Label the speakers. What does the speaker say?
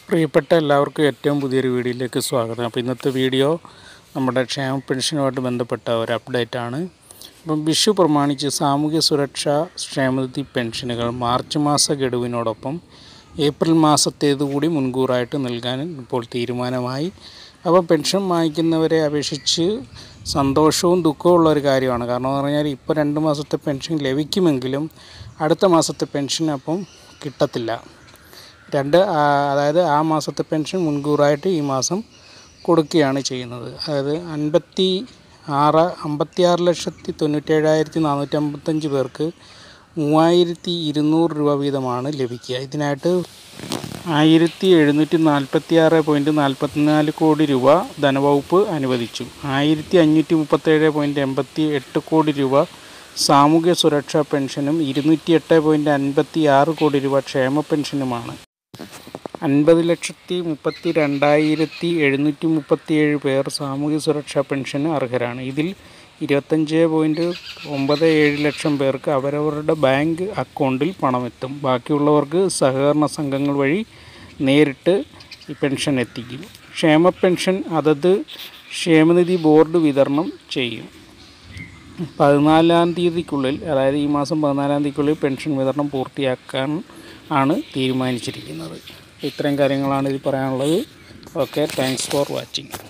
Speaker 1: പ്രിയപ്പെട്ട എല്ലാവർക്കും ഏറ്റവും പുതിയൊരു വീഡിയോയിലേക്ക് സ്വാഗതം അപ്പോൾ ഇന്നത്തെ വീഡിയോ നമ്മുടെ ക്ഷേമ പെൻഷനുമായിട്ട് ബന്ധപ്പെട്ട ഒരു അപ്ഡേറ്റ് ആണ് അപ്പം വിഷു പ്രമാണിച്ച് സാമൂഹ്യ സുരക്ഷാ ക്ഷേമനിധി പെൻഷനുകൾ മാർച്ച് മാസ ഗഡുവിനോടൊപ്പം ഏപ്രിൽ മാസത്തേത് കൂടി മുൻകൂറായിട്ട് നൽകാൻ ഇപ്പോൾ തീരുമാനമായി അപ്പോൾ പെൻഷൻ വാങ്ങിക്കുന്നവരെ അപേക്ഷിച്ച് സന്തോഷവും ദുഃഖവും ഉള്ള ഒരു കാര്യമാണ് കാരണം എന്ന് പറഞ്ഞാൽ ഇപ്പോൾ രണ്ട് മാസത്തെ പെൻഷൻ ലഭിക്കുമെങ്കിലും അടുത്ത മാസത്തെ പെൻഷൻ അപ്പം കിട്ടത്തില്ല രണ്ട് ആ, അതായത് ആ മാസത്തെ പെൻഷൻ മുൻകൂറായിട്ട് ഈ മാസം കൊടുക്കുകയാണ് ചെയ്യുന്നത് അതായത് അൻപത്തി ആറ് അമ്പത്തി ആറ് ലക്ഷത്തി തൊണ്ണൂറ്റേഴായിരത്തി നാനൂറ്റി അമ്പത്തഞ്ച് പേർക്ക് മൂവായിരത്തി ഇരുന്നൂറ് രൂപ വീതമാണ് ലഭിക്കുക ഇതിനായിട്ട് ആയിരത്തി എഴുന്നൂറ്റി നാൽപ്പത്തി ആറ് പോയിൻറ്റ് നാൽപ്പത്തിനാല് കോടി രൂപ ധനവകുപ്പ് അനുവദിച്ചു ആയിരത്തി അഞ്ഞൂറ്റി മുപ്പത്തേഴ് പോയിൻറ്റ് എൺപത്തി എട്ട് കോടി രൂപ സാമൂഹ്യ സുരക്ഷാ പെൻഷനും ഇരുന്നൂറ്റി എട്ട് പോയിൻറ്റ് അൻപത്തി ആറ് കോടി രൂപ ക്ഷേമ പെൻഷനുമാണ് അൻപത് ലക്ഷത്തി മുപ്പത്തി രണ്ടായിരത്തി എഴുന്നൂറ്റി മുപ്പത്തിയേഴ് പേർ സാമൂഹ്യ സുരക്ഷാ പെൻഷന് അർഹരാണ് ഇതിൽ ഇരുപത്തഞ്ച് പോയിൻറ്റ് ഒമ്പത് ഏഴ് ലക്ഷം പേർക്ക് അവരവരുടെ ബാങ്ക് അക്കൗണ്ടിൽ പണമെത്തും ബാക്കിയുള്ളവർക്ക് സഹകരണ സംഘങ്ങൾ വഴി നേരിട്ട് ഈ പെൻഷൻ എത്തിക്കും ക്ഷേമ പെൻഷൻ അതത് ക്ഷേമനിധി ബോർഡ് വിതരണം ചെയ്യും പതിനാലാം തീയതിക്കുള്ളിൽ അതായത് ഈ മാസം പതിനാലാം തീയതിക്കുള്ളിൽ പെൻഷൻ വിതരണം പൂർത്തിയാക്കാൻ ആണ് തീരുമാനിച്ചിരിക്കുന്നത് ഇത്രയും കാര്യങ്ങളാണ് ഇതിൽ പറയാനുള്ളത് ഓക്കെ താങ്ക്സ് ഫോർ വാച്ചിങ്